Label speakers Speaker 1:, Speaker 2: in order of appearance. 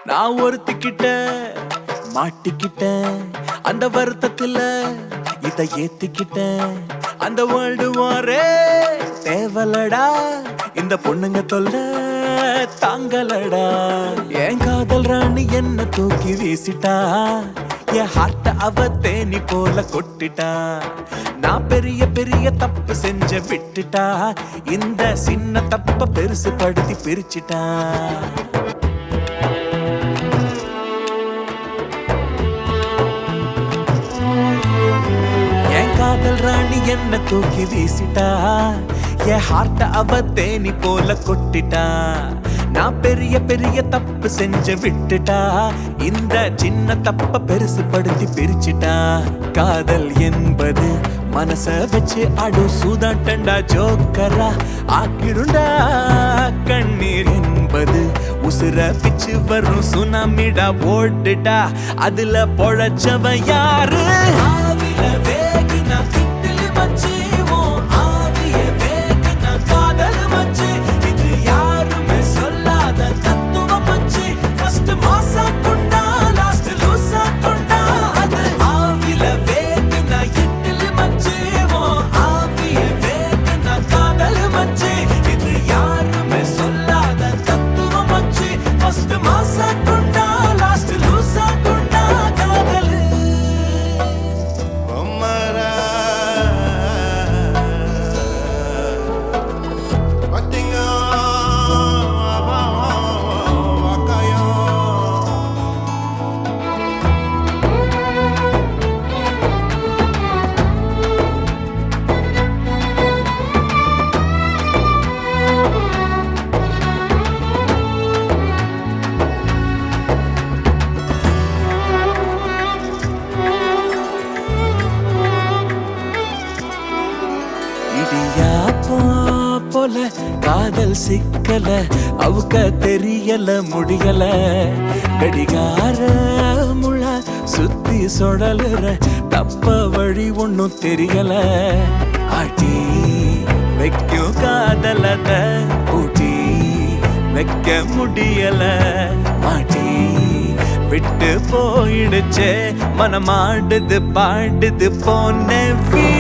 Speaker 1: நான் ஒருத்திக்கிட்ட மாட்டிக்கிட்டேன் அந்த வருத்தத்துல இத ஏத்திக்கிட்டேன் அந்த வேர்ல்டு வாரே தேவலடா இந்த பொண்ணுங்க தொல்ல தாங்கலடா என் காதல் ராணி என்ன தூக்கி வீசிட்டா என் ஹார்ட்ட அவ தேனி போல கொட்டிட்டா நான் பெரிய பெரிய தப்பு செஞ்ச விட்டுட்டா இந்த சின்ன தப்ப பெருசு படுத்தி பிரிச்சிட்டா என் காதல் ராணி என்ன தூக்கி வீசிட்டா என் ஹார்ட்ட அவ தேனி போல கொட்டிட்டா நான் பெரிய பெரிய தப்பு செஞ்சு விட்டுட்டா இந்த சின்ன தப்ப பெருசு படுத்தி பிரிச்சிட்டா காதல் என்பது மனச வச்சு அடு சூதாட்டண்டா ஜோக்கரா ஆக்கிடுண்டா கண்ணீர் என்பது உசுர பிச்சு வரும் சுனாமிடா ஓடுடா அதுல பொழைச்சவ யாரு ஆவில வேகினா கிட்டிலி மச்சி, உன் ஆவிய வேகினா காதல் மச்சி. இது யாருமே சொல்லாத தத்துவம் மச்சி. First மாசா கொண்டா, last லூசா கொண்டா. அது ஆவில வேகினா இட்லி மச்சி, உன் ஆவிய வேகினா காதல் மச்சி. இது யாருமே சொல்லாத தத்துவம் மச்சி. First மாசா கொண்டா, last லூசா கொண்டா காதலு.
Speaker 2: Omara Watinga Wakaya
Speaker 1: இடியாப்போ போல காதல் சிக்கல அவுக்க தெரியல முடியல கடிகார முழ சுத்தி சுழலுற தப்ப வழி ஒண்ணும் தெரியல ஆட்டி வைக்கும் காதலத பூட்டி வைக்க முடியல மாட்டி விட்டு போயிடுச்சே மனமாடுது பாடுது போன வீ